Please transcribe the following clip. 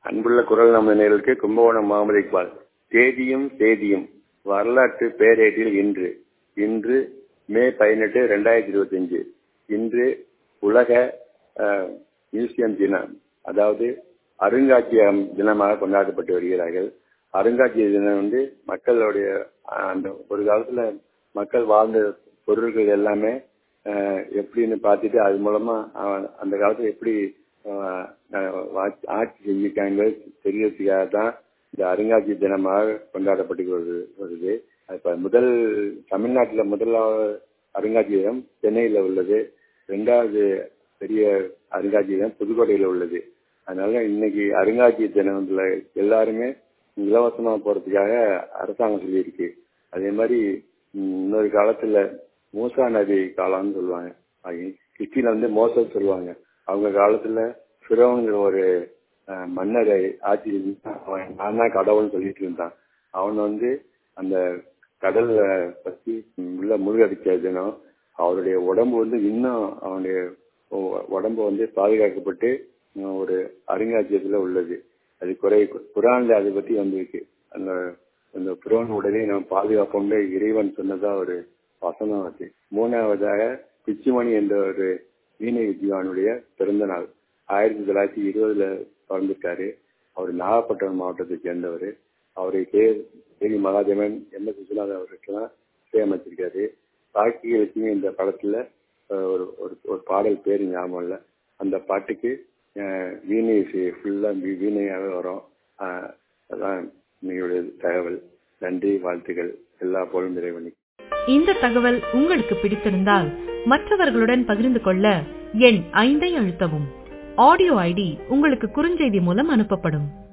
அன்புள்ள குரல் நம்ம நேர்களுக்கு கும்பகோணம் முகமது இக்பால் தேதியும் தேதியும் வரலாற்று பேரேட்டில் இன்று இன்று மே பதினெட்டு ரெண்டாயிரத்தி இருபத்தி அஞ்சு இன்று உலக மியூசியம் தினம் அதாவது அருங்காட்சியகம் தினமாக கொண்டாடப்பட்டு வருகிறார்கள் அருங்காட்சியக தினம் வந்து மக்களுடைய அந்த ஒரு காலத்துல மக்கள் வாழ்ந்த பொருட்கள் எல்லாமே எப்படின்னு பார்த்துட்டு அது மூலமா அந்த காலத்துல எப்படி ஆட்சி செஞ்சிருக்காங்க தெரியறதுக்காக தான் இந்த அருங்காட்சிய தினமாக கொண்டாடப்பட்டு வருது வருது இப்ப முதல் தமிழ்நாட்டில் முதலாவது அருங்காட்சியகம் சென்னையில் உள்ளது ரெண்டாவது பெரிய அருங்காட்சியகம் புதுக்கோட்டையில் உள்ளது அதனால இன்னைக்கு அருங்காட்சிய தினத்துல எல்லாருமே இலவசமா போறதுக்காக அரசாங்கம் சொல்லியிருக்கு அதே மாதிரி இன்னொரு காலத்துல மூசா நதி காலம்னு சொல்லுவாங்க ஹிஸ்டில வந்து மோசம் சொல்லுவாங்க அவங்க காலத்துல பிறவங்கிற ஒரு மன்னரை ஆட்சி அவன் நான் தான் கடவுள்னு சொல்லிட்டு இருந்தான் அவன் வந்து அந்த கடல்ல பத்தி உள்ள முழுகடிச்ச தினம் அவருடைய உடம்பு வந்து இன்னும் அவனுடைய உடம்பு வந்து பாதுகாக்கப்பட்டு ஒரு அருங்காட்சியகத்துல உள்ளது அது குறை குரான்ல அதை பத்தி வந்திருக்கு அந்த அந்த புரோன் உடனே நம்ம பாதுகாப்போம்னு இறைவன் சொன்னதா ஒரு வசனம் ஆச்சு மூணாவதாக பிச்சுமணி என்ற ஒரு வீணை வித்வானுடைய பிறந்த நாள் ஆயிரத்தி தொள்ளாயிரத்தி இருபதுல பிறந்திருக்காரு அவர் நாகப்பட்டினம் மாவட்டத்தை சேர்ந்தவர் அவரை K Devi Mahadevan M S Viswanathan அவருக்கெல்லாம் இசையமைச்சிருக்காரு பாக்கிய லட்சுமி இந்த படத்துல ஒரு ஒரு பாடல் பேர் ஞாபகம் இல்லை அந்த பாட்டுக்கு வீணை ஃபுல்லா வீணையாகவே வரும் அதான் இன்னையுடைய தகவல் நன்றி வாழ்த்துக்கள் எல்லா போலும் இறைவனுக்கு இந்த தகவல் உங்களுக்கு பிடித்திருந்தால் மற்றவர்களுடன் பகிர்ந்து கொள்ள எண் ஐந்தை அழுத்தவும் ஆடியோ ஐடி உங்களுக்கு குறுஞ்செய்தி மூலம் அனுப்பப்படும்